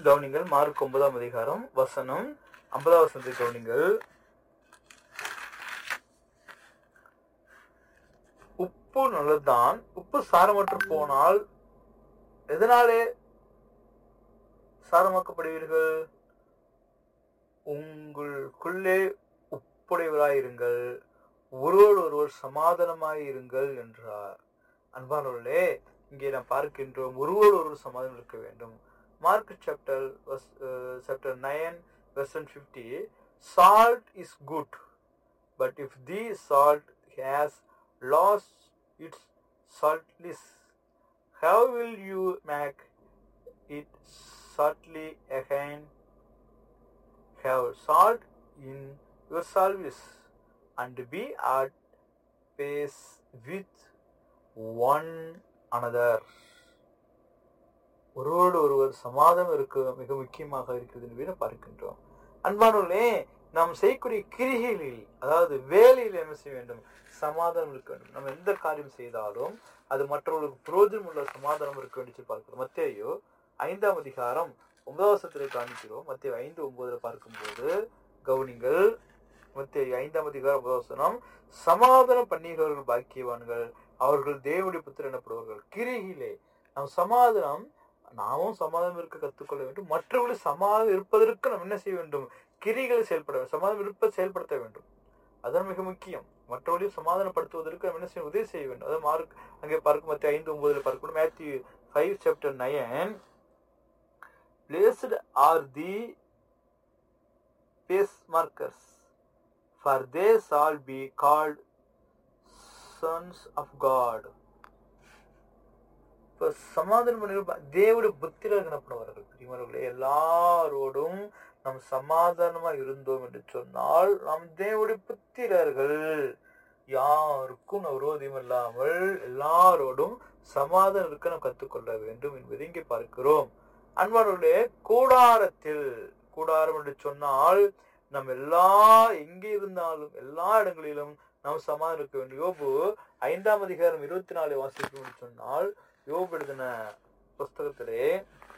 கவனிங்கள் மார்க் ஒன்பதாம் அதிகாரம் வசனம் ஐம்பதாம் வசனத்தை கவனிங்கள் உப்பு நல்லதுதான் உப்பு சாரமற்று போனால் எதனாலே சாரமாக்கப்படுவீர்கள் உங்களுக்குள்ளே உப்புடையவராயிருங்கள் ஒருவர் ஒருவர் சமாதானமாய் இருங்கள் என்றார் அன்பானவர்களே இங்கே நாம் பார்க்கின்றோம் ஒருவர் ஒருவர் சமாதானம் இருக்க வேண்டும் Mark chapter chapter nine verse fifty salt is good but if the salt has lost its saltiness how will you make it saltly again have salt in your service and be at peace with one another ஒருவரோடு ஒருவர் சமாதானம் இருக்க மிக முக்கியமாக இருக்கிறது என்பதை பார்க்கின்றோம் அன்பானவர்களே நாம் செய்யக்கூடிய கிரிகைகளில் அதாவது வேலையில் என்ன செய்ய வேண்டும் சமாதானம் இருக்க வேண்டும் நம்ம எந்த காரியம் செய்தாலும் அது மற்றவர்களுக்கு புரோஜனம் உள்ள சமாதானம் இருக்க வேண்டும் சொல்லி பார்க்கிறோம் மத்தேயோ ஐந்தாம் அதிகாரம் ஒன்பதாம் வசனத்திலே காணிக்கிறோம் மத்திய ஐந்து ஒன்பதுல பார்க்கும்போது கவுனிங்கள் மத்திய ஐந்தாம் அதிகாரம் ஒன்பதாம் வசனம் சமாதானம் பண்ணுகிறவர்கள் பாக்கியவான்கள் அவர்கள் தேவனுடைய புத்திர எனப்படுவார்கள் கிரிகிலே நாம் சமாதானம் நாமும் சமாதானம் இருக்க கற்றுக்கொள்ள வேண்டும் மற்றவர்களை சமாதானம் இருப்பதற்கு நாம் என்ன செய்ய வேண்டும் கிரிகளை செயல்பட வேண்டும் சமாதானம் இருப்ப செயல்படுத்த வேண்டும் அதான் மிக முக்கியம் மற்றவர்களையும் சமாதானப்படுத்துவதற்கு நம்ம என்ன செய்ய உதவி செய்ய வேண்டும் அதாவது மார்க் அங்கே பார்க்கும் மத்திய ஐந்து ஒன்பதுல பார்க்கணும் Matthew five chapter nine blessed are the peacemakers for they shall be called sons of God இப்போ சமாதானம் பண்ணி தேவனுடைய புத்திரர்கள் எனப்படுவார்கள் பிரியமானவர்களே எல்லாரோடும் நாம் சமாதானமா இருந்தோம் என்று சொன்னால் நாம் தேவனுடைய புத்திரர்கள் யாருக்கும் நாம் விரோதம் இல்லாமல் எல்லாரோடும் சமாதானம் இருக்க நாம் கற்றுக்கொள்ள வேண்டும் என்பதை இங்கே பார்க்கிறோம் அன்பானவர்களே கூடாரத்தில் கூடாரம் என்று சொன்னால் நம்ம எல்லா எங்கே இருந்தாலும் எல்லா இடங்களிலும் நாம் சமாதானம் இருக்க வேண்டும் யோபு ஐந்தாம் அதிகாரம் இருபத்தி நாலு வாசிக்கும் என்று சொன்னால் யோபு எழுதின புஸ்தகத்திலே